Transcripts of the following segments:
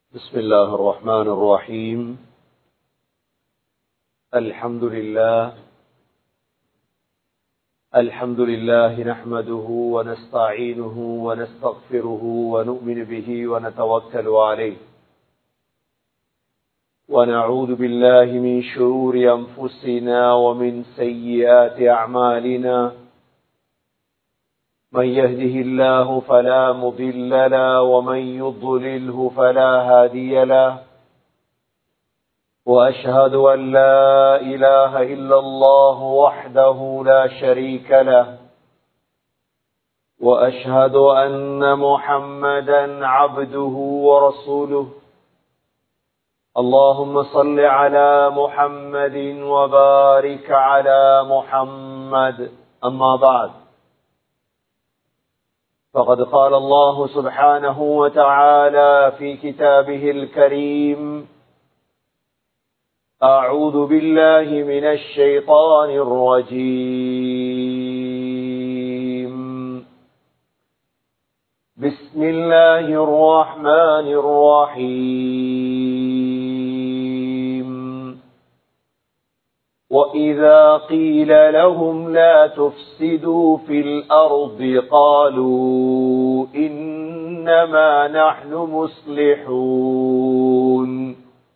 بسم الله الرحمن الرحيم الحمد لله الحمد لله نحمده ونستعينه ونستغفره ونؤمن به ونتوكل عليه ونعوذ بالله من شرور أنفسنا ومن سيئات أعمالنا من يهده الله فلا مضل له ومن يضلله فلا هادي له وأشهد أن لا إله إلا الله وحده لا شريك له وأشهد أن محمدا عبده ورسوله اللهم صل على محمد وبارك على محمد أما بعد فقد قال الله سبحانه وتعالى في كتابه الكريم أعوذ بالله من الشيطان الرجيم بسم الله الرحمن الرحيم وإذا قيل لهم لا تفسدوا في الأرض قالوا إنما نحن مصلحون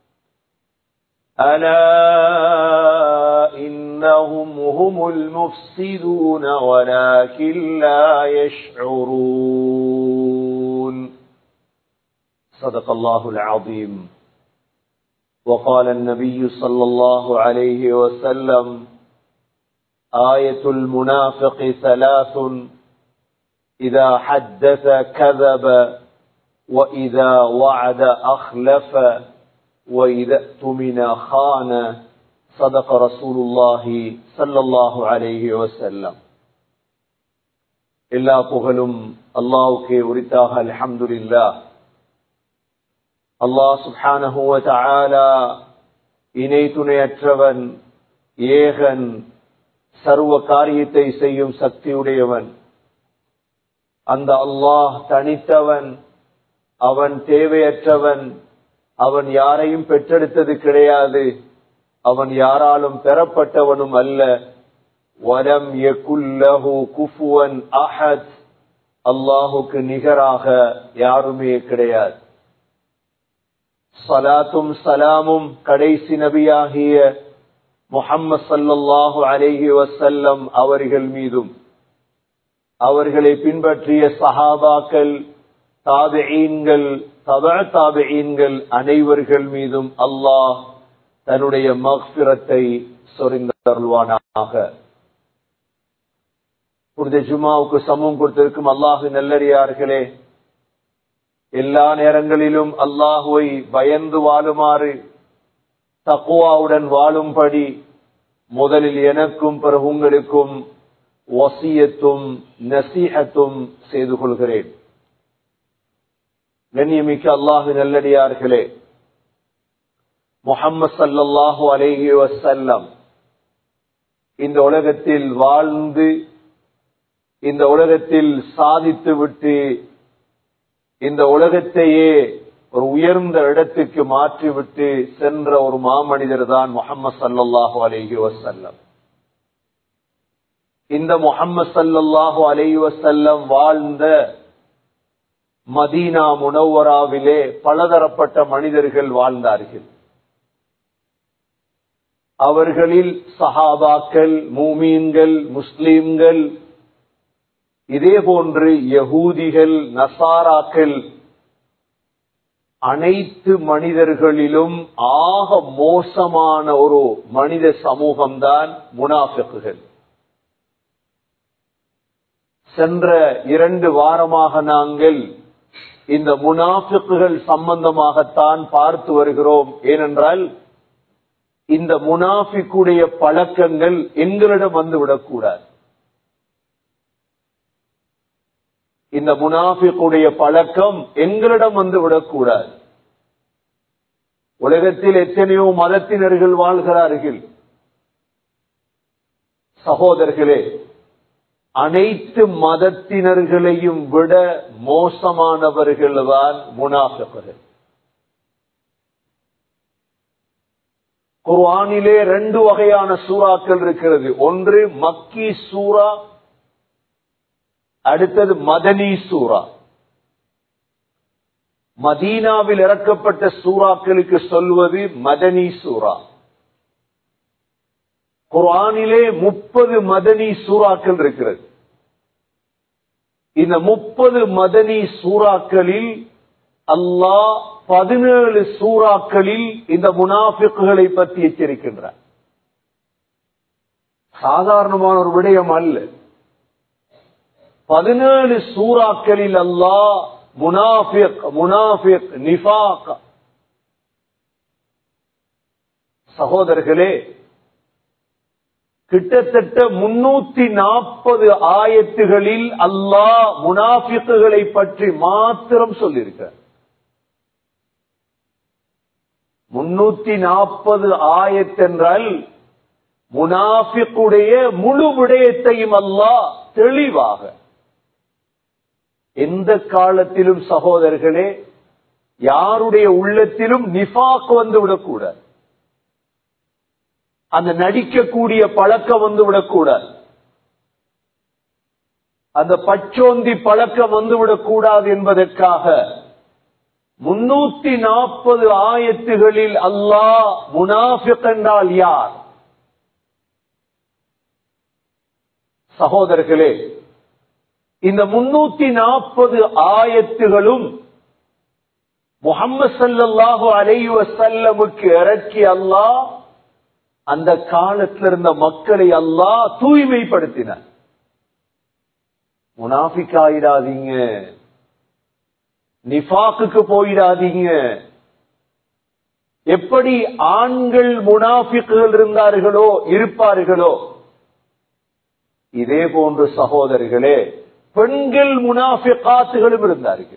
ألا إنهم هم المفسدون ولكن لا يشعرون صدق الله العظيم وقال النبي صلى الله عليه وسلم آية المنافق ثلاث إذا حدث كذب وإذا وعد أخلف وإذا اؤتمن خان صدق رسول الله صلى الله عليه وسلم எல்லா புகழும் அல்லாவுக்கே உரித்தாக அல்ஹம்துலில்லா அல்லாஹ் சுப்ஹானஹு வ தஆலா இணை துணையற்றவன் ஏகன் சர்வ காரியத்தை செய்யும் சக்தியுடையவன் அந்த அல்லாஹ் தனித்தவன் அவன் தேவையற்றவன் அவன் யாரையும் பெற்றெடுத்தது கிடையாது அவன் யாராலும் பெறப்பட்டவனும் அல்ல வலம் எக்குல்லஹு குஃபுவன் அஹத் அல்லாஹுக்கு நிகராக யாருமே கிடையாது சலாத்தும் சலாமும் கடைசி நபியாகிய முஹம்மது சல்லாஹு அலேஹி வசல்லம் அவர்கள் மீதும் அவர்களை பின்பற்றிய சஹாபாக்கள் தாபெயீன்கள் தப தாபெயீன்கள் அனைவர்கள் மீதும் அல்லாஹ் தன்னுடைய மக்பிரத்தை சொரிந்தருள்வானாக புனித ஜுமாவுக்கு சமூகம் கொடுத்திருக்கும் அல்லாஹு நல்லடியார்களே எல்லா நேரங்களிலும் அல்லாஹுவை பயந்து வாழுமாறு தக்குவாவுடன் வாழும்படி முதலில் எனக்கும் பிறகு உங்களுக்கும் வசியத்தும் நசீகத்தும் செய்து கொள்கிறேன் கண்ணியமிக்க அல்லாஹு நல்லடியார்களே முகம்மது சல்லாஹூ அலேஹி வசல்லம் இந்த உலகத்தில் வாழ்ந்து இந்த உலகத்தில் சாதித்து விட்டு இந்த உலகத்தையே ஒரு உயர்ந்த இடத்துக்கு மாற்றிவிட்டு சென்ற ஒரு மாமனிதர் தான் முகமது சல்லாஹூ அலேஹி வசல்லம் இந்த முகம்மது சல்லாஹூ அலேஹி வசல்லம் வாழ்ந்த மதீனா முனவராவிலே பலதரப்பட்ட மனிதர்கள் வாழ்ந்தார்கள் அவர்களில் சஹாபாக்கள் மூமீன்கள் முஸ்லீம்கள் இதே போன்று யகூதிகள் நசாராக்கள் அனைத்து மனிதர்களிலும் ஆக மோசமான ஒரு மனித சமூகம்தான் முனாஃபிக்குகள் சென்ற இரண்டு வாரமாக நாங்கள் இந்த முனாஃபிக்குகள் சம்பந்தமாகத்தான் பார்த்து வருகிறோம் ஏனென்றால் இந்த முனாஃபிக்குடைய பழக்கங்கள் எங்களிடம் வந்துவிடக்கூடாது இந்த முனாஃபிக்குடைய பழக்கம் எங்களிடம் வந்து விடக்கூடாது உலகத்தில் எத்தனையோ மதத்தினர்கள் வாழ்கிறார்கள் சகோதரர்களே அனைத்து மதத்தினர்களையும் விட மோசமானவர்கள் தான் முனாஃபிகர்கள் குர்ஆனிலே ரெண்டு வகையான சூறாக்கள் இருக்கிறது ஒன்று மக்கி சூரா அடுத்தது மதனி சூரா மதீனாவில் இறக்கப்பட்ட சூறாக்களுக்கு சொல்வது மதனி சூரா குர்ஆனிலே முப்பது மதனி சூறாக்கள் இருக்கிறது இந்த முப்பது மதனி சூறாக்களில் அல்லாஹ் பதினேழு சூறாக்களில் இந்த முனாஃபிக்குகளை பற்றி எச்சரிக்கின்றார் சாதாரணமான ஒரு விடயம் அல்ல பதினேழு சூறாக்களில் அல்லாஹ் முனாஃபிக் முனாஃபிக் நிஃபாக் சகோதரர்களே கிட்டத்தட்ட முன்னூத்தி நாற்பது ஆயத்துகளில் அல்லாஹ் முனாஃபிக்குகளை பற்றி மாத்திரம் சொல்லியிருக்கிறார் முன்னூத்தி நாற்பது ஆயத்தென்றால் முனாஃபிக்குடைய முழு விடயத்தையும் அல்லாஹ் தெளிவாக எந்த காலத்திலும் சகோதரர்களே யாருடைய உள்ளத்திலும் நிஃபாக் வந்து விடக்கூடாது அந்த நடிக்கக்கூடிய பழக்கம் வந்து விடக்கூடாது அந்த பச்சோந்தி பழக்கம் வந்து விடக்கூடாது என்பதற்காக முன்னூத்தி நாற்பது ஆயத்துகளில் அல்லாஹ் முனாஃபிக் என்றால் யார் சகோதரர்களே இந்த முன்னூத்தி நாற்பது ஆயத்துகளும் முகம்மது சல்லாஹு அலைஹி வசல்லமுக்கு இறக்கி அல்லாஹ் அந்த காலத்தில் இருந்த மக்களை அல்லாஹ் தூய்மைப்படுத்தினார் முனாஃபிக் ஆயிடாதீங்க நிஃபாக்குக்கு போயிடாதீங்க எப்படி ஆண்கள் முனாஃபிக்குகள் இருந்தார்களோ இருப்பார்களோ இதே போன்று சகோதரிகளே பெண்கள் முனாஃபிகாத்துகளும் இருந்தார்கள்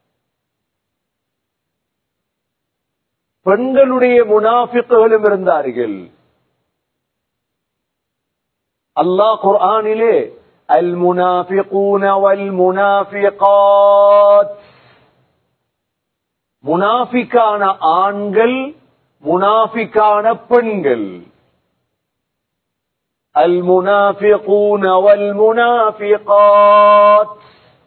பெண்களுடைய முனாஃபிக்குகளும் இருந்தார்கள் அல்லாஹ் குர்ஆனிலே அல் முனாஃபிகூன வல் முனாஃபிகாத் முனாஃபிக்கான ஆண்கள் முனாஃபிக்கான பெண்கள் அல் முனாஃபிகூன வல் முனாஃபிகாத்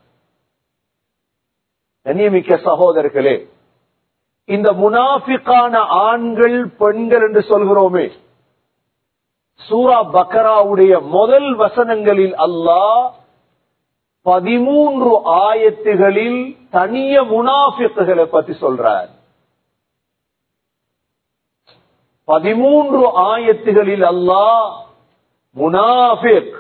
கண்ணியமிக்க சகோதரர்களே இந்த முனாஃபிக்கான ஆண்கள் பெண்கள் என்று சொல்கிறோமே சூரா பக்கராவுடைய முதல் வசனங்களில் அல்லாஹ் பதிமூன்று ஆயத்துகளில் தனிய முனாஃபிக்குகளை பத்தி சொல்றார் பதிமூன்று ஆயத்துகளில் அல்லாஹ் முனாஃபிக்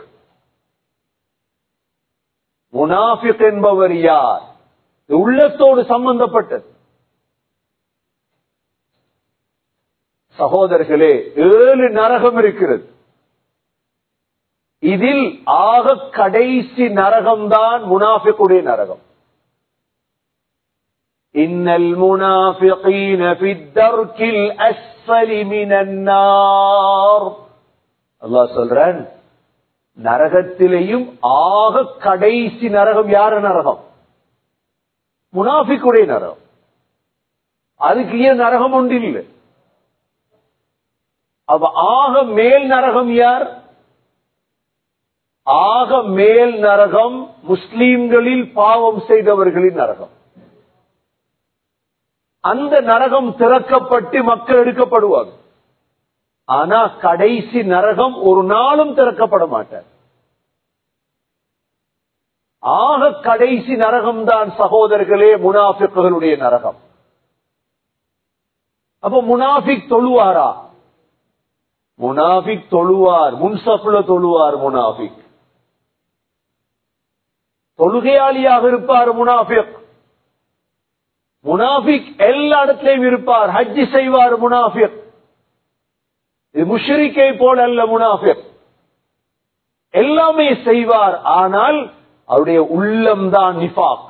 முனாஃபிக் என்பவர் யார் இது உள்ளத்தோடு சம்பந்தப்பட்டது சகோதரர்களே ஏழு நரகம் இருக்கிறது இதில் ஆக கடைசி நரகம்தான் முனாஃபிக்குடைய நரகம் இன்னல் முனாஃபிகீன ஃபி தர்கில் அஸ்ஃபலி மினன் நார் அல்லாஹ் சொல்றான் நரகத்திலேயும் ஆக கடைசி நரகம் யார நரகம் முனாஃபிக்குடைய நரகம் அதுக்கு ஏன் நரகம் ஒன்று இல்லை அவ ஆக மேல் நரகம் யார் ஆக மேல் நரகம் முஸ்லீம்களில் பாவம் செய்தவர்களின் நரகம் அந்த நரகம் திறக்கப்பட்டு மக்கள் எடுக்கப்படுவாங்க ஆனா கடைசி நரகம் ஒரு நாளும் திறக்கப்பட மாட்டார் ஆக கடைசி நரகம் தான் சகோதரர்களே முனாஃபிக்குகளுடைய நரகம் அப்ப முனாஃபிக் தொழுவாரா முனாஃபிக் தொழுவார் முன்சப்ல தொழுவார் முனாஃபிக் தொழுகையாளியாக இருப்பார் முனாஃபிக் முனாஃபிக் எல்லா இடத்திலையும் இருப்பார் ஹஜ்ஜி செய்வார் முனாஃபிக் இது முஷரிக்கை போல அல்ல முனாஃபிக் எல்லாமே செய்வார் ஆனால் அவருடைய உள்ளம்தான் நிஃபாக்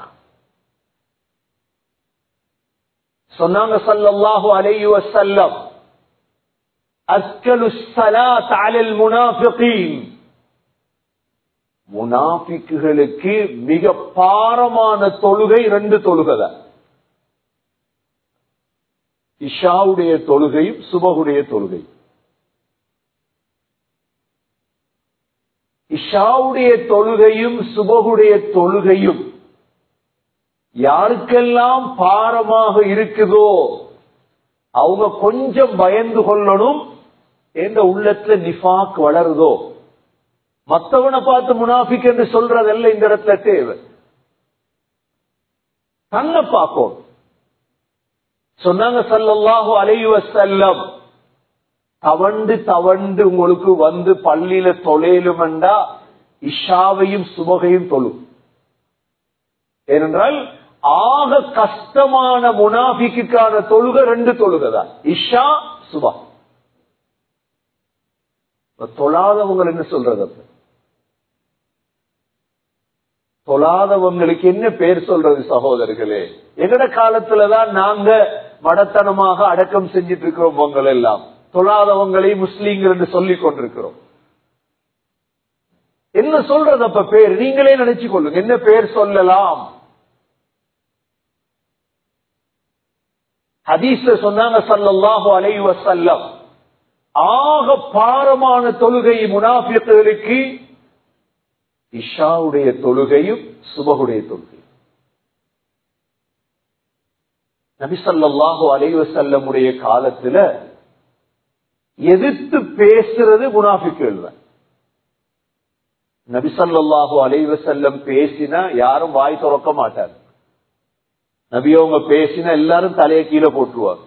சொன்னாங்க சல்லல்லாஹு அலைஹி வஸல்லம் அஸ்கலு ஸலாத் அலல் முனாஃபிகீன் முனாஃபிக்குகளுக்கு மிக பாரமான தொழுகை ரெண்டு தொழுகை தான் இஷாவுடைய தொழுகையும் சுபகுடைய தொழுகை இஷாவுடைய தொழுகையும் சுபகுடைய தொழுகையும் யாருக்கெல்லாம் பாரமாக இருக்குதோ அவங்க கொஞ்சம் பயந்து கொள்ளணும் என்ற உள்ளத்துல நிஃபாக் வளருதோ மத்தவனை பார்த்து முனாஃபிக் என்று சொல்றதல்ல இந்த இடத்துல தேவை தன்னை பார்ப்போம் சொன்னாங்க சல்லல்லாஹு அலைஹி வஸல்லம் தவண்டு தவண்டு உங்களுக்கு வந்து பள்ளியில தொலைலுமெண்டா இஷாவையும் சுபகையும் தொழும் ஏனென்றால் ஆக கஷ்டமான முனாஃபிக்கான தொழுகை ரெண்டு தொழுகைதான் இஷா சுபா தொழாதவங்க என்ன சொல்றது அப்ப தொழாதவங்களுக்கு என்ன பேர் சொல்றது சகோதரர்களே எங்கட காலத்துலதான் நாங்க மடத்தனமாக அடக்கம் செஞ்சிட்டு இருக்கிறோம் உங்கள் எல்லாம் தொழாதவங்களை முஸ்லீம்கள் என்று சொல்லிக் கொண்டிருக்கிறோம் என்ன சொல்றது அப்ப பேர் நீங்களே நினைச்சு கொள்ளுங்க என்ன பேர் சொல்லலாம் ஹதீஸ்ல சொன்னாங்க சல்லல்லாஹு அலைஹி வஸல்லம் ஆக பாரமான தொழுகை முனாஃபிகளுக்கு இஷாவுடைய தொழுகையும் சுபகுடைய தொழுகை நபிசல்லாஹு அலைவசல்லமுடைய காலத்துல எதிர்த்து பேசுறது முனாஃபிக்குகள் தான் நபிசல்லாஹு அலைவசல்லம் பேசினா யாரும் வாய் திறக்க மாட்டார் நபி அவங்க பேசினா எல்லாரும் தலையை கீழே போட்டுருவாங்க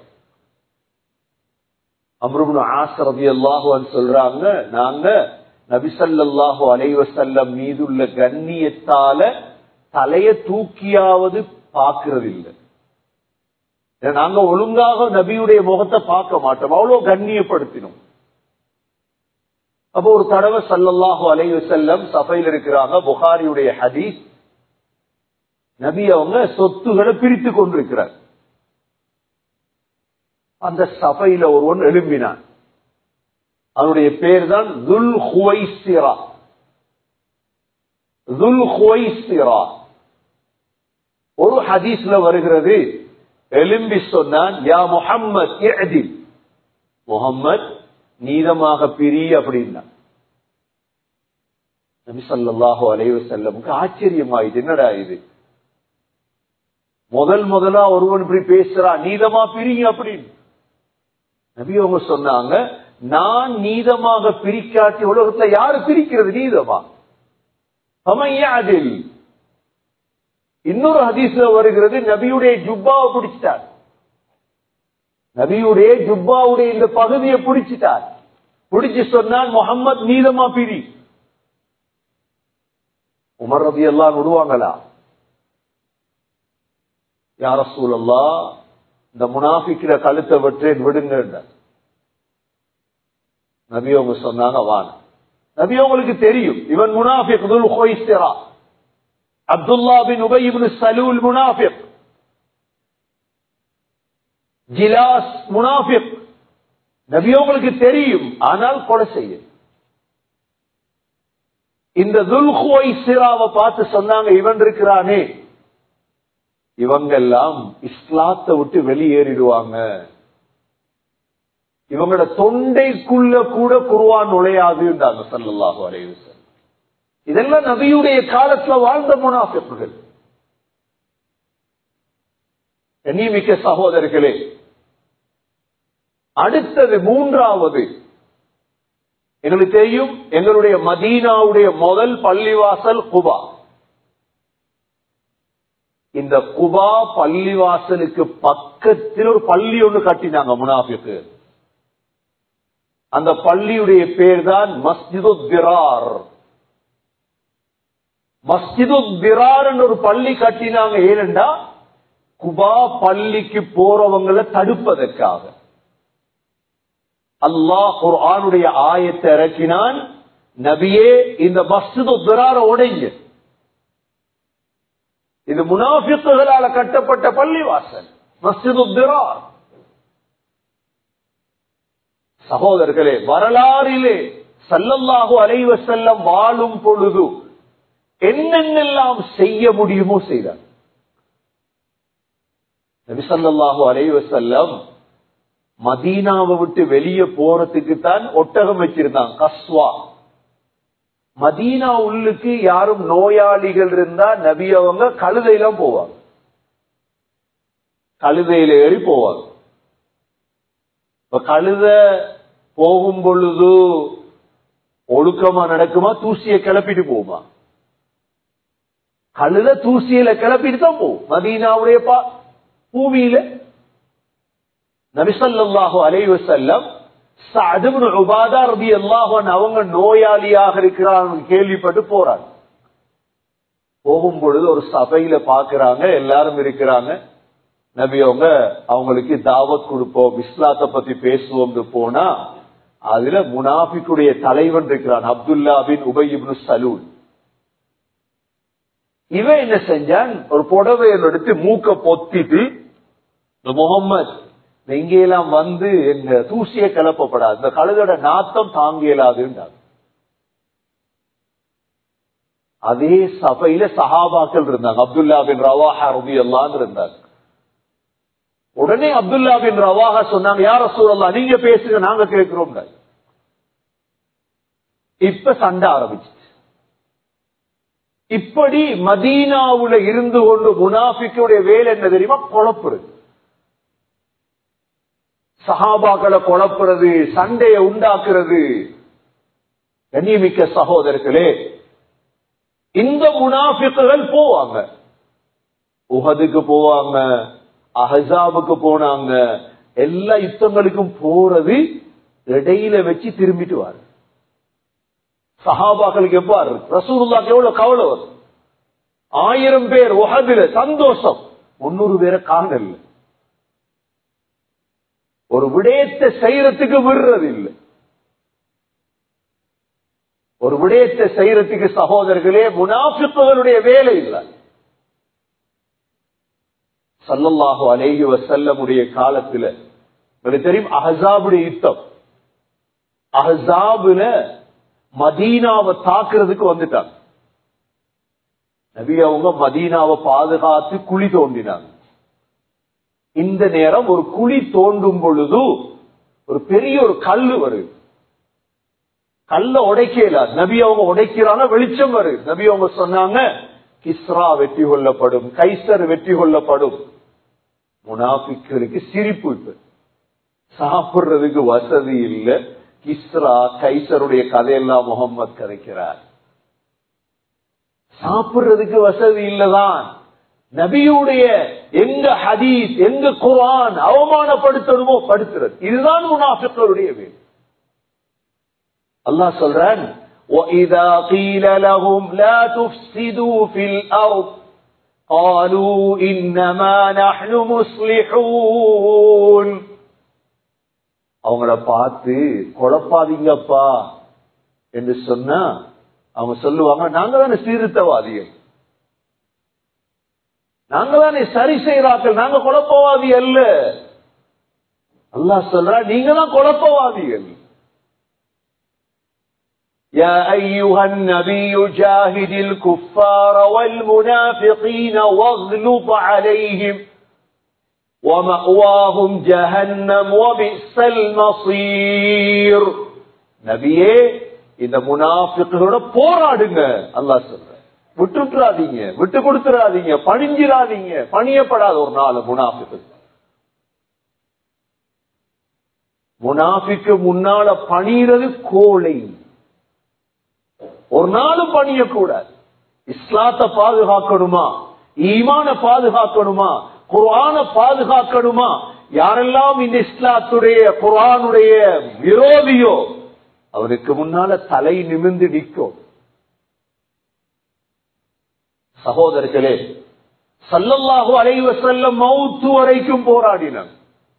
அம்ருபுன் ஆசரதி அல்லாஹுன்னு சொல்றாங்க நாங்க நபிசல்லாஹு அலைவசல்லம் மீதுள்ள கண்ணியத்தால தலைய தூக்கியாவது பார்க்கறது இல்லை நாங்க ஒழுங்காக நபியுடைய முகத்தை பார்க்க மாட்டோம் அவ்வளவு கண்ணியப்படுத்தினோம் அப்போ ஒரு தடவை சல்லல்லாஹு அலைவு செல்லம் சபையில் இருக்கிறாங்க புகாரியுடைய ஹதீஸ் நபி அவங்க சொத்துகளை பிரித்து கொண்டிருக்கிறார் அந்த சபையில ஒருவன் எழும்பினான் அவனுடைய பேர் தான் துல் ஹுவைசிரா துல் ஹுவைசிரா ஒரு ஹதீஸ்ல வருகிறது எலும்பி சொன்னான் யா முஹம்மத் முகம்மது நீதமாக பிரி அப்படின்னா நபி சொல்லாஹு அலைவ செல்லமுக்கு ஆச்சரியமாயிது என்னடா இது முதல் முதலா ஒருவன் இப்படி பேசுறா நீதமா பிரிங்க அப்படின்னு நபி அவங்க சொன்னாங்க நான் நீதமாக பிரிக்காட்டி உலகத்துல யாரு பிரிக்கிறது நீதமா அதில் இன்னொரு ஹதீஸ்ல வருகிறது நபியுடைய ஜுப்பாவை பிடிச்சிட்டார் நபியுடைய ஜுப்பாவுடைய இந்த பகுதியை பிடிச்சிட்டார் பிடிச்சு சொன்னான் முகம்மது நீதமா பிரி உமர் ரபி எல்லாம் விடுவாங்களா யார சூழல்லா இந்த முனாஃபிக்கிற கழுத்தை வெற்றேன் விடுங்க நபி அவங்க சொன்னாங்க வான் நபி அவங்களுக்கு தெரியும் இவன் முனாஃபிக் ஹொய்ஸ்தரா அப்துல்லா பின் உபயிபின் சலூல் முனாஃபிக் ஜிலாஸ் முனாஃபிக் நபி உங்களுக்கு தெரியும் ஆனால் கொலை செய்ய இந்த துல்ஹோய் சிராவை பார்த்து சொன்னாங்க இவன் இருக்கிறானே இவங்க எல்லாம் இஸ்லாத்தை விட்டு வெளியேறிடுவாங்க இவங்களோட தொண்டைக்குள்ள கூட குருவான் நுழையாதுன்றாங்க சல்லாஹு அலைவு இதெல்லாம் நபியுடைய காலத்துல வாழ்ந்த முனாஃபிப்புகள் கண்ணியமிக்க சகோதரர்களே அடுத்தது மூன்றாவது எங்களுக்கு தெரியும் எங்களுடைய மதீனாவுடைய முதல் பள்ளிவாசல் குபா இந்த குபா பள்ளிவாசலுக்கு பக்கத்தில் ஒரு பள்ளி ஒன்று கட்டினாங்க முனாஃபிக்கு அந்த பள்ளியுடைய பேர் தான் மஸ்ஜிது திரார் மஸ்ஜிது திரார் ஒரு பள்ளி கட்டினாங்க ஏனென்றா குபா பள்ளிக்கு போறவங்களை தடுப்பதற்காக அல்லாஹ் குர்ஆனுடைய ஆயத்தை இறக்கினான் நபியே இந்த மஸ்ஜிது திரார உடைங்க இது முனாஃபிக்குகளால கட்டப்பட்ட பள்ளிவாசல் மஸ்ஜிது திரார் சகோதரர்களே வரலாறிலே சல்லல்லாஹு அலைவ செல்லம் வாழும் பொழுது என்னென்னெல்லாம் செய்ய முடியுமோ செய்தார் நபிசல்லாஹு அலைவ செல்லம் மதீனாவை விட்டு வெளியே போறதுக்கு தான் ஒட்டகம் வச்சிருந்தாங்க கஸ்வா மதீனா உள்ளுக்கு யாரும் நோயாளிகள் இருந்தா நபி அவங்க கழுதையெல்லாம் போவாங்க கழுதையில ஏறி போவாங்க இப்ப கழுத போகும் பொழுது ஒழுக்கமா நடக்குமா தூசிய கிளப்பிட்டு போகுமா கழுத தூசியில கிளப்பிட்டு தான் போகும் மதீனாவுடைய பா பூமியில நபிசல்லாஹு அலைவசல்லம் உபாதா ரபி அல்லாஹன் அவங்க நோயாளியாக இருக்கிறாங்க கேள்விப்பட்டு போறாங்க போகும் பொழுது ஒரு சபையில பாக்குறாங்க எல்லாரும் இருக்கிறாங்க நபி அவங்க அவங்களுக்கு தாவத் கொடுப்போம் இஸ்லாத்தை பத்தி பேசுவோம் போனா அதுல முனாஃபிக்குடைய தலைவன் இருக்கிறான் அப்துல்லா பின் உபயிப்னு சலூன் இவன் என்ன செஞ்சான் ஒரு புடவையில் எடுத்து மூக்க பொத்திட்டு முகம்மது எங்கெல்லாம் வந்து எங்க தூசிய கிளப்பப்படாது இந்த கழுதோட நாத்தம் தாங்க இயலாதுன்றாங்க அதே சபையில சஹாபாக்கள் இருந்தாங்க அப்துல்லா பின் ரவாஹா ரபி எல்லாம் இருந்தாங்க உடனே அப்துல்லா பின் ரவாஹா சொன்னாங்க யார சூழல்லா நீங்க பேசுங்க நாங்க கேட்கிறோம் இப்ப சண்டை ஆரம்பிச்சு இப்படி மதீனாவுல இருந்து கொண்டு முனாஃபிக்குடைய வேலை என்ன தெரியுமா குழப்புறது சஹாபாக்களை குழப்புறது சண்டையை உண்டாக்குறது கண்ணியமிக்க சகோதரர்களே இந்த முனாஃபிக்குகள் போவாங்க உஹதுக்கு போவாங்க அஹாபுக்கு போனாங்க எல்லா யுத்தங்களுக்கும் போறது இடையில வச்சு திரும்பிட்டு வாரு சஹாபாக்களுக்கு எவ்வாறு ரசூலுல்லாக்கு எவ்வளவு கவலை வரும் ஆயிரம் பேர் உஹதுல சந்தோஷம் முன்னூறு பேரை காணல ஒரு விடயத்தை செய்யறதுக்கு விடுறது இல்லை ஒரு விடயத்தை செய்யறதுக்கு சகோதரர்களே முனாஃபிப்புகளுடைய வேலை இல்லை சல்லல்லாஹு அலேஹி வசல்லமுடைய காலத்துல உங்களுக்கு தெரியும் அஹசாபுடைய யுத்தம் அஹசாபுல மதீனாவை தாக்குறதுக்கு வந்துட்டாங்க நபி அவங்க மதீனாவை பாதுகாத்து குழி தோண்டினாங்க இந்த நேரம் ஒரு குழி தோண்டும் பொழுது ஒரு பெரிய ஒரு கல்லு வருது கல்ல உடைக்கல நபி அவங்க உடைக்கிறாங்க வெளிச்சம் வருது நபி அவங்க சொன்னாங்க கிஸ்ரா வெற்றி கொள்ளப்படும் கைசர் வெற்றி கொள்ளப்படும் முனாபிக்களுக்கு சிரிப்பு இப்ப சாப்பிடுறதுக்கு வசதி இல்ல கிஸ்ரா கைசருடைய கதையெல்லாம் முகம்மது கதைக்கிறார் சாப்பிடுறதுக்கு வசதி இல்லதான் நபியுடைய எங்க ஹதீஸ் எங்க குரான் அவமானப்படுத்தணுமோ படுத்துறது இதுதான் முனாஃபிக்களுடைய வேலை அல்லாஹ் சொல்றான் وَإِذَا قِيلَ لَهُمْ لَا تُفْسِدُوا فِي الْأَرْضِ قَالُوا إِنَّمَا نَحْنُ مُصْلِحُونَ அவங்கள பார்த்து குழப்பாதீங்கப்பா என்று சொன்னா அவங்க சொல்லுவாங்க நாங்க தானே சீர்திருத்தவாதிகள் நாங்க தானே சரி செய்யறாக்கள் நாங்க குழப்பவாதி அல்ல அல்லாஹ் சொல்றா நீங்க தான் குழப்பவாதிகள் يا أيها النبي جاهد الكفار والمنافقين واغلط عليهم ومأواهم جهنم وبئس المصير நபியே இந்த முனாஃபிக்களோட போராடுங்க அல்லாஹ் சொல்ற விட்டுறாதீங்க விட்டு கொடுத்துறாதீங்க பணிஞ்சிடாதீங்க பணியப்படாத ஒரு நாள் முனாஃபிக்கு முனாஃபிக்கு முன்னால பணிகிறது கோழை ஒரு நாளும் பணியக்கூடாது இஸ்லாத்தை பாதுகாக்கணுமா ஈமான பாதுகாக்கணுமா குரான பாதுகாக்கணுமா யாரெல்லாம் இந்த இஸ்லாத்துடைய குரானுடைய விரோதியோ அவருக்கு முன்னால தலை நிமிர்ந்து நிற்கும் சகோதரர்களே சல்லல்லாஹு அலைவ செல்லம் மவுத்து வரைக்கும் போராடினாங்க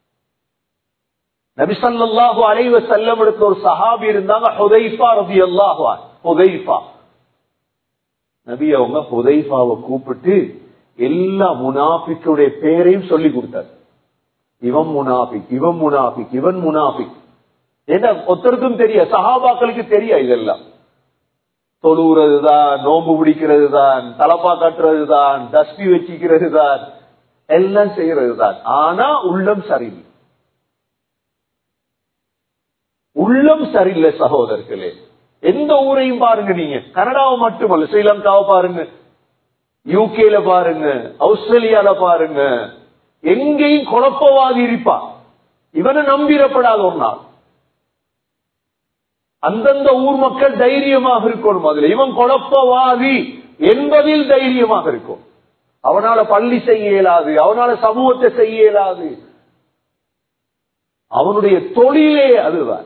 நபி சல்லாஹூ அலைவ செல்லம் எடுத்த ஒரு சஹாபி இருந்தாங்க ஹுதைஃபா ரபி அல்லாஹா ஹுதைஃபா நபி அவங்க ஹுதைஃபாவை கூப்பிட்டு எல்லா முனாஃபிக்குடைய பேரையும் சொல்லி கொடுத்தார் இவன் முனாஃபிக் இவன் முனாஃபிக் இவன் முனாஃபிக் ஏன்னா ஒருத்தருக்கும் தெரிய சஹாபாக்களுக்கு தெரிய இதெல்லாம் தொழுகிறது தான் நோம்பு பிடிக்கிறது தான் தலப்பா கட்டுறது தான் தஸ்பி வச்சுக்கிறது தான் எல்லாம் செய்யறது தான் ஆனா உள்ளம் சரியில்லை உள்ளம் சரியில்லை சகோதரர்களே எந்த ஊரையும் பாருங்க நீங்க கனடாவை மட்டுமல்ல ஸ்ரீலங்காவை பாருங்க யூகேல பாருங்க ஆஸ்திரேலியால பாருங்க எங்கேயும் குழப்பவாதி இருப்பா இவனை நம்பிடப்படாத ஒரு நாள் அந்தந்த ஊர் மக்கள் தைரியமாக இருக்கணும் அதுல இவன் குழப்பவாதி என்பதில் தைரியமாக இருக்கும் அவனால பள்ளி செய்ய இயலாது அவனால சமூகத்தை செய்ய இயலாது அவனுடைய தொழிலே அதுதான்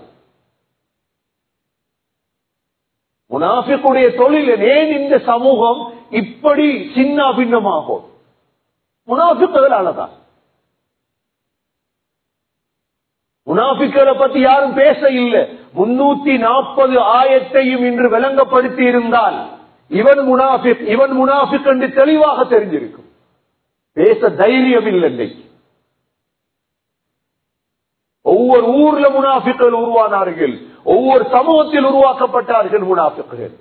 முனாஃபிக்குடைய தொழில் ஏன் இந்த சமூகம் இப்படி சின்ன பின்னமாகும் முனாஃபிக்குகளாலதான் முனாஃபிக்களை பத்தி யாரும் பேச இல்லை முன்னூத்தி நாற்பது ஆயத்தையும் இன்று விளங்கப்படுத்தி இருந்தால் இவன் முனாஃபிக் இவன் முனாஃபிக் என்று தெளிவாக தெரிஞ்சிருக்கும் பேச தைரியம் இல்லை இன்னைக்கு ஒவ்வொரு ஊர்ல முனாஃபிக்கள் உருவானார்கள் ஒவ்வொரு சமூகத்தில் உருவாக்கப்பட்டார்கள் முனாஃபிக்குகள்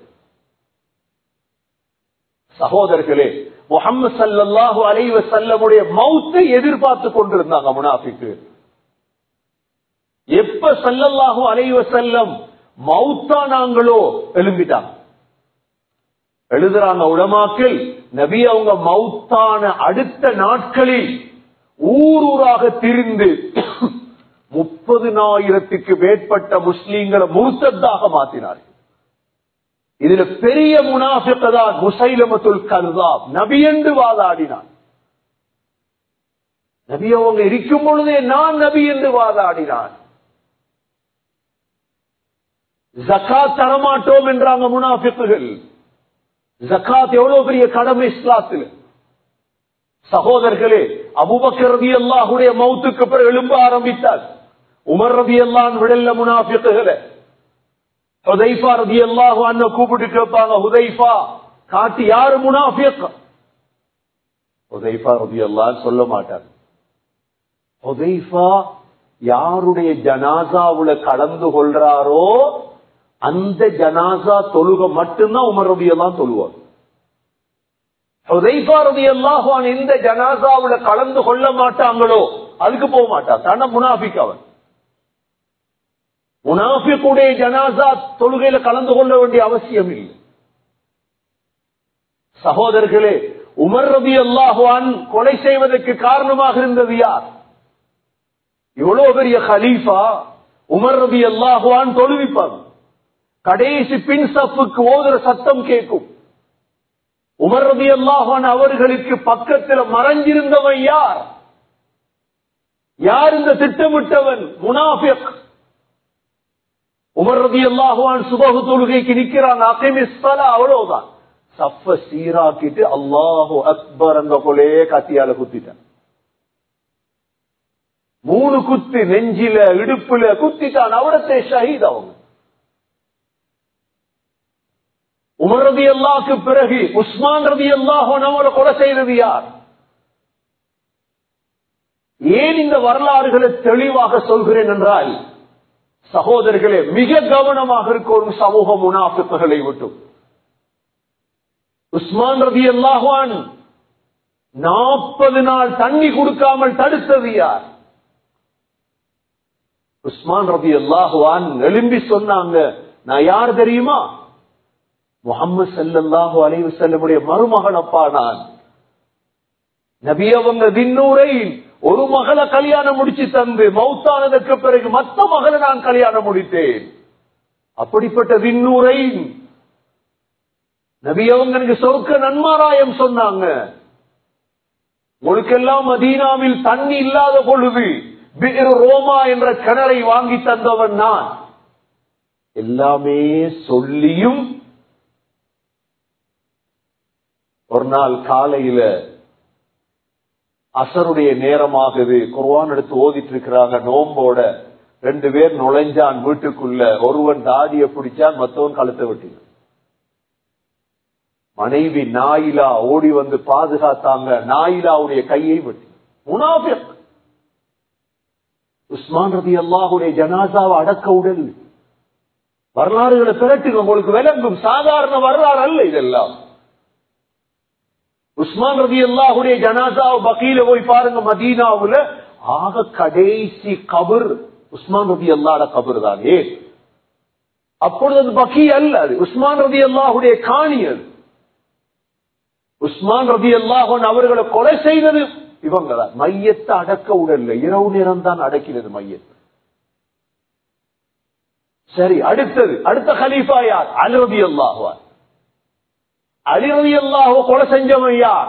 சகோதரர்களே முகமது சல்லாஹு அலைவ செல்லமுடைய மௌத்தை எதிர்பார்த்து கொண்டிருந்தாங்க முனாஃபிக்கு எப்ப சல்லல்லாஹு அலைவ செல்லம் மௌத்தானாங்களோ எழும்பிட்டாங்க எழுதுறாங்க உடமாக்கள் நபி அவங்க மௌத்தான அடுத்த நாட்களில் ஊர் ஊராக திரிந்து முப்பதுனாயிரத்துக்கு மேற்பட்ட முஸ்லீம்களை முருத்தத்தாக மாற்றினார்கள் இதுல பெரிய முனாஃபிக்கதான் முசைலமத்துல் கல்தாப் நபி என்று வாதாடினான் நபி அவங்க இருக்கும் பொழுதே நான் நபி என்று வாதாடினான் ஜக்காத் தரமாட்டோம் என்றாங்க முனாஃபிக்குகள் ஜக்காத் எவ்வளவு பெரிய கடமை இஸ்லாத்தில் சகோதரர்களே அபுபக்கர் ரவி அல்லாஹுடைய மௌத்துக்கு பிறகு எழும்ப ஆரம்பித்தார் உமர் ரவி அல்லான் விடல்ல முனாஃபிக்குகளை ஹுதைஃபா ரதி அல்லாஹு அண்ண கூப்பிட்டு கேட்பாங்க ஹுதைஃபா காட்டி யாரு முனாஃபிக் ஹுதைஃபா ரதி அல்லான்னு சொல்ல மாட்டாங்க ஹுதைஃபா யாருடைய ஜனாசாவுல கலந்து கொள்றாரோ அந்த ஜனாசா தொழுக மட்டும்தான் உமர் ரபி எல்லாம் தொழுவார் ஹுதைஃபா ரதி அல்லாஹான் எந்த ஜனாசாவுல கலந்து கொள்ள மாட்டாங்களோ அதுக்கு போக மாட்டான் தான முனாஃபிக் அவன் முனாஃபிக்குடைய ஜனாசா தொழுகையில கலந்து கொள்ள வேண்டிய அவசியம் இல்லை சகோதரர்களே உமர் ரபி அல்லாஹுவான் கொலை செய்வதற்கு காரணமாக இருந்தது யார் இவ்வளவு பெரிய ஹலீஃபா உமர் ரபி அல்லாஹுவான் தொழுவிப்பாங்க கடைசி பின் சப்புக்கு ஓதுற சத்தம் கேட்கும் உமர் ரபி அல்லாஹான் அவர்களுக்கு பக்கத்தில் மறைஞ்சிருந்தவன் யார் யார் இந்த திட்டமிட்டவன் முனாஃபிக் உமர் ரதி அல்லாஹுவான் சுபகு தொழுகைக்கு நிக்கிறான் அகைமிஸ்தலா அவ்வளவுதான் சப்ப சீராக்கிட்டு அல்லாஹு அக்பர் அந்த கொலே கத்தியால குத்திட்டான் மூணு குத்து நெஞ்சில இடுப்புல குத்திட்டான் அவரத்தை ஷஹீத் அவங்க உமர் ரதி அல்லாக்கு பிறகு உஸ்மான் ரதி அல்லாஹன் அவரை கொலை செய்தது யார் ஏன் இந்த வரலாறுகளை தெளிவாக சொல்கிறேன் என்றால் சகோதரர்களே மிக கவனமாக இருக்கும் சமூக முனாஃபிப்புகளை விட்டும் உஸ்மான் ரதி அல்லாஹான் நாற்பது நாள் தண்ணி கொடுக்காமல் தடுத்தது யார் உஸ்மான் ரபி அல்லாஹுவான் எழும்பி சொன்னாங்க நான் யார் தெரியுமா முகமது சல்லாஹு அலைவு செல்லமுடைய மருமகன் அப்பா நான் நபி அவங்க தின்னூரை ஒரு மகளை கல்யாணம் முடிச்சு தந்து மௌத்தானதற்கு பிறகு மத்த மகளை நான் கல்யாணம் முடித்தேன் அப்படிப்பட்ட விண்ணூரை நபி அவங்க எனக்கு சொர்க்க நன்மாராயம் சொன்னாங்க உங்களுக்கெல்லாம் மதீனாவில் தண்ணி இல்லாத பொழுது பிர் ரோமா என்ற கிணறை வாங்கி தந்தவன் நான் எல்லாமே சொல்லியும் ஒரு நாள் காலையில அசருடைய நேரமாகுது குர்வான் எடுத்து ஓதிட்டு இருக்கிறாங்க நோம்போட ரெண்டு பேர் நுழைஞ்சான் வீட்டுக்குள்ள ஒருவன் தாடிய பிடிச்சான் மத்தவன் கழுத்தை வெட்டினான் மனைவி நாயிலா ஓடி வந்து பாதுகாத்தாங்க நாயிலாவுடைய கையை வெட்டி முனாபிக் உஸ்மான் ரதி அல்லாஹுடைய ஜனாசாவை அடக்க உடல் வரலாறுகளை திரட்டுங்க உங்களுக்கு விளங்கும் சாதாரண வரலாறு அல்ல இதெல்லாம் உஸ்மான் ரதி அல்லாஹுடைய ஜனாசாவை பக்கீல போய் பாருங்க மதீனாவுல ஆக கடைசி கபர் உஸ்மான் ரதி அல்லாட கபர் தானே அப்பொழுது அது பக்கி அல்ல அது உஸ்மான் ரதி அல்லாஹுடைய காணி அது உஸ்மான் ரதி அல்லாஹன் அவர்களை கொலை செய்தது இவங்களா மையத்தை அடக்க உடல்ல இரவு நேரம் தான் அடக்கிறது மையத்தை சரி அடுத்தது அடுத்த கலீஃபா யார் அலிரதி அல்லாஹுவார் அலிரதி அல்லாஹோ கொலை செஞ்சவன் யார்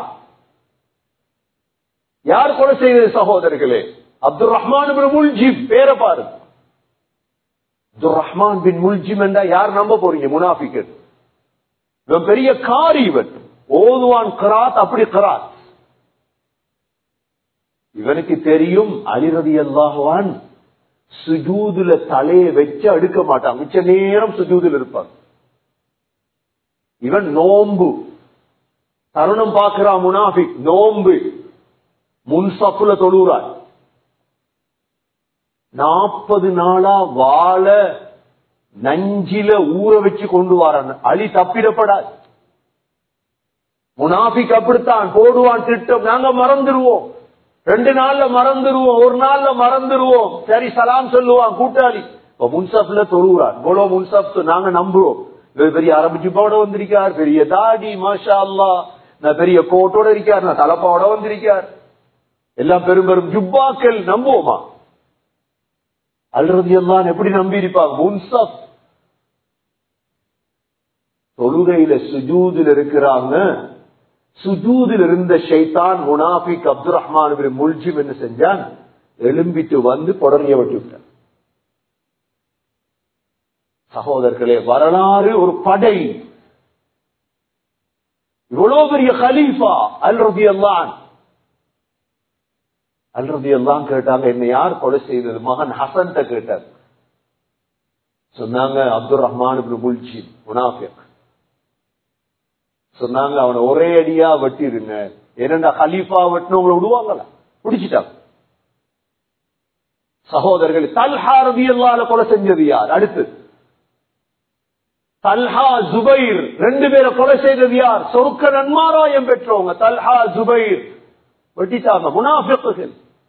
யார் கொலை செய்தது சகோதரர்களே அப்துல் ரஹ்மான் முல்ஜிம் பேரை பாருங்க அப்துல் ரஹ்மான் பின் முல்ஜிம் என்றா யார் நம்ப போறீங்க முனாஃபிகர் இவன் பெரிய காரி இவன் ஓதுவான் கராத் அப்படி கராத் இவனுக்கு தெரியும் அலிரதி அல்லாஹுவான் சுஜூதுல தலையை வச்சு அடுக்க மாட்டான் மிச்ச நேரம் சுஜூதுல இருப்பான் இவன் நோம்பு தருணம் பார்க்கிறான் முனாஃபிக் நோம்பு முன்சப்புல தொழுகிறான் நாற்பது நாளா வாழ நஞ்சில ஊற வச்சு கொண்டு வரான் அழி தப்பிடப்படாது முனாஃபிக் அப்படித்தான் போடுவான் திட்டம் நாங்க மறந்துடுவோம் ரெண்டு நாள்ல மறந்துடுவோம் ஒரு நாள்ல மறந்துடுவோம் சரி சலாம் சொல்லுவான் கூட்டாளி இப்ப முன்சப்ல தொழுகிறான் இவ்வளவு முன்சப் நாங்க நம்புறோம் இவர் பெரிய அரபிச்சு போட வந்திருக்கார் பெரிய தாடி மாஷா அல்லா நான் பெரிய கோட்டோட இருக்கார் நான் தலப்பாவோட வந்திருக்கார் எல்லாம் பெரும் பெரும் ஜுப்பாக்கள் நம்புவோமா அல்றது எல்லாம் எப்படி நம்பி இருப்பாங்க முன்சப் தொழுகையில சுஜூதில் இருக்கிறாங்க சுஜூதில் இருந்த ஷைத்தான் முனாஃபிக் அப்துல் ரஹ்மான் முல்ஜிம் என்ன செஞ்சான் எழும்பிட்டு வந்து புடறிய விட்டு விட்டான் சகோதரர்களே வரலாறு ஒரு படை இவ்வளவு பெரிய கலீஃபா அல் ரபி அல்லான் அல் ரபி அல்லான் கேட்டாங்க என்ன யார் கொலை செய்தது மகன் ஹசன் கேட்டார் சொன்னாங்க அப்துல் ரஹ்மான் முல்ஜி முனாஃபிக் சொன்னாங்க அவனை ஒரே அடியா வெட்டிருங்க ஏனென்றா ஹலீஃபா வெட்டினவங்களை விடுவாங்களா பிடிச்சிட்டாங்க சகோதரர்கள் தல்ஹா ரபி அல்லால கொலை செஞ்சது யார் அடுத்து தல்ஹா ஜுபைர் ரெண்டு பேரை கொலை செய்தது யார் சொருக்க நன்மாராயம் பெற்றவங்க தல்ஹா ஜுபைர் வெட்டிட்டாங்க முனாஃபிக்குகள்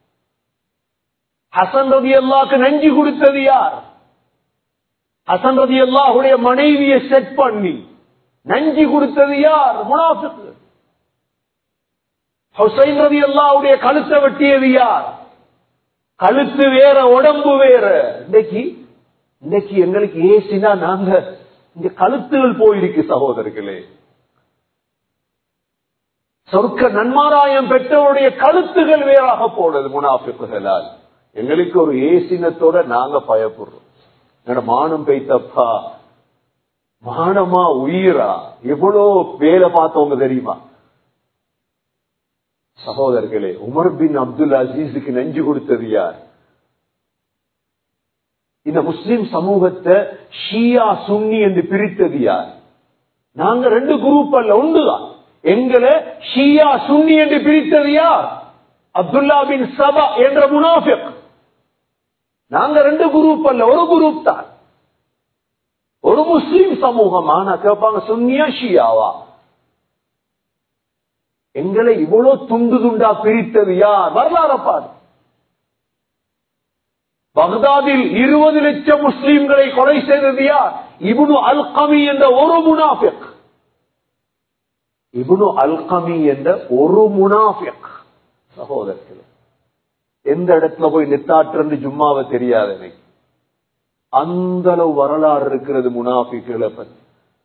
ஹசன் ரதி அல்லாக்கு நெஞ்சு கொடுத்தது யார் ஹசன் ரதி அல்லாஹுடைய மனைவியை செட் பண்ணி நஞ்சி கொடுத்தது யார் முனாஃபிக்கு ஹுசைன் ரதி அல்லாவுடைய கழுத்தை வெட்டியது யார் கழுத்து வேற உடம்பு வேற இன்னைக்கு இன்னைக்கு எங்களுக்கு ஏசினா நாங்க இங்க கழுத்துகள் போயிருக்கு சகோதரர்களே சொர்க்க நன்மாராயம் பெற்றவருடைய கழுத்துகள் வேறாக போனது முனாஃபிக்குகளால் எங்களுக்கு ஒரு ஏசினத்தோட நாங்க பயப்படுறோம் என்னோட மானம் பெய்தப்பா மானமா உயிரா எவ்வளோ வேலை பார்த்தவங்க தெரியுமா சகோதரர்களே உமர் பின் அப்துல் அசீஸுக்கு நெஞ்சு கொடுத்தது யார் இந்த முஸ்லிம் சமூகத்தை ஷியா சுன்னி என்று பிரித்தது யார் நாங்க ரெண்டு குரூப் அல்ல ஒன்றுதான் எங்களை ஷியா சுன்னி என்று பிரித்தது யார் அப்துல்லா பின் சபா என்ற முனாஃபிக் நாங்க ரெண்டு குரூப் அல்ல ஒரு குரூப் தான் ஒரு முஸ்லிம் சமூகம் ஆனா கேட்பாங்க சுன்னியா ஷியாவா எங்களை இவ்வளவு துண்டு துண்டா பிரித்தது யார் வரலாறு பாரு பக்தாதில் இருபது லட்சம் முஸ்லிம்களை கொலை செய்தது யார் இபுனு அல்கமி என்ற ஒரு முனாஃபிக் இபுனு அல்கமி என்ற ஒரு முனாஃபிக் சகோதரர்கள் எந்த இடத்துல போய் நித்தாற்று ஜும்மாவை தெரியாது எனக்கு அந்த அளவு வரலாறு இருக்கிறது முனாஃபிக்களை பற்றி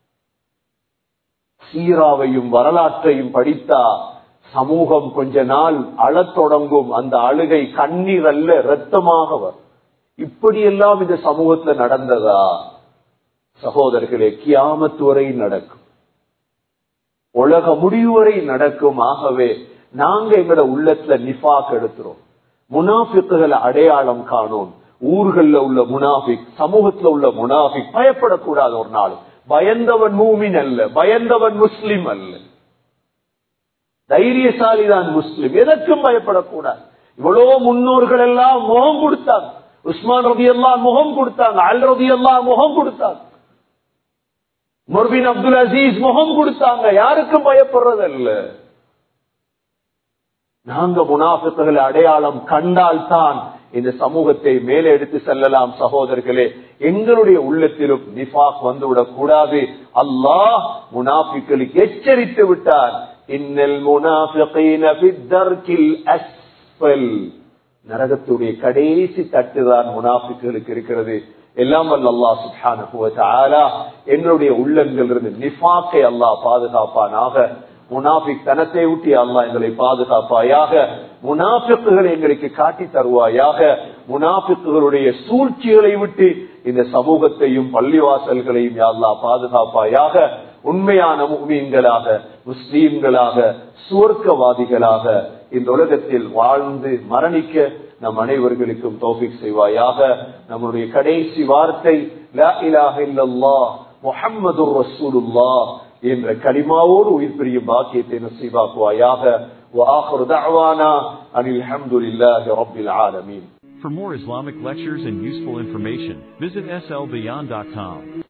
சீராவையும் வரலாற்றையும் படித்தா சமூகம் கொஞ்ச நாள் அழத் தொடங்கும் அந்த அழுகை கண்ணீர் அல்ல ரத்தமாக வரும் இப்படியெல்லாம் இந்த சமூகத்துல நடந்ததா சகோதரர்களே கியாமத்து வரை நடக்கும் உலக முடிவு வரை நடக்கும் ஆகவே நாங்க எங்களோட உள்ளத்துல நிஃபாக் எடுத்துறோம் முனாஃபிக்குகளை அடையாளம் காணோம் ஊர்கள்ல உள்ள முனாஃபிக் சமூகத்துல உள்ள முனாஃபிக் பயப்படக்கூடாது ஒரு நாள் பயந்தவன் மூமின் அல்ல பயந்தவன் முஸ்லிம் அல்ல தைரியசாலி தான் முஸ்லிம் எதற்கும் பயப்படக்கூடாது இவ்வளவு முன்னோர்கள் எல்லாம் முகம் கொடுத்தாங்க உஸ்மான் ரபி எல்லாம் முகம் கொடுத்தாங்க அல் ரபி எல்லாம் முகம் கொடுத்தாங்க முர்பின் அப்துல் அசீஸ் முகம் கொடுத்தாங்க யாருக்கும் பயப்படுறது அல்ல நாங்க முனாஃபிக்குகளை அடையாளம் கண்டால் தான் இந்த சமூகத்தை மேலே எடுத்து செல்லலாம் சகோதரர்களே எங்களுடைய உள்ளத்திலும் நிஃபாக் வந்துவிடக் கூடாது அல்லாஹ் முனாஃபிக்களுக்கு எச்சரித்து விட்டார் இன்னல் முனாஃபிகீன ஃபித்தர்கில் அஸ்ஃபல் நரகத்துடைய கடைசி தட்டுதான் முனாஃபிக்களுக்கு இருக்கிறது எல்லாம் வல்ல அல்லாஹ் சுப்ஹானஹு வ தஆலா எங்களுடைய உள்ளங்களிலிருந்து நிஃபாக்கை அல்லாஹ் பாதுகாப்பானாக முனாஃபிக் தனத்தை ஊட்டி அல்லாஹ் எங்களை பாதுகாப்பாயாக முனாஃபிக்குகளை எங்களுக்கு காட்டி தருவாயாக முனாஃபிக்குகளுடைய சூழ்ச்சிகளை விட்டு இந்த சமூகத்தையும் பள்ளிவாசல்களையும் யா அல்லாஹ் பாதுகாப்பாயாக உண்மையான முமீன்களாக முஸ்லீம்களாக சுவர்க்கவாதிகளாக இந்த உலகத்தில் வாழ்ந்து மரணிக்க நம் அனைவர்களுக்கும் தோஃபிக் செய்வாயாக நம்முடைய கடைசி வார்த்தை லா இலாஹ இல்லல்லாஹ் முஹம்மதுர் ரசூலுல்லாஹ் என்ற கலிமாவோடு உயிர் பிரியும் பாக்கியத்தை நசீபாக்குவாயாக وآخر دعوانا أن الحمد لله رب العالمين For more Islamic lectures and useful information, visit slbeyond.com.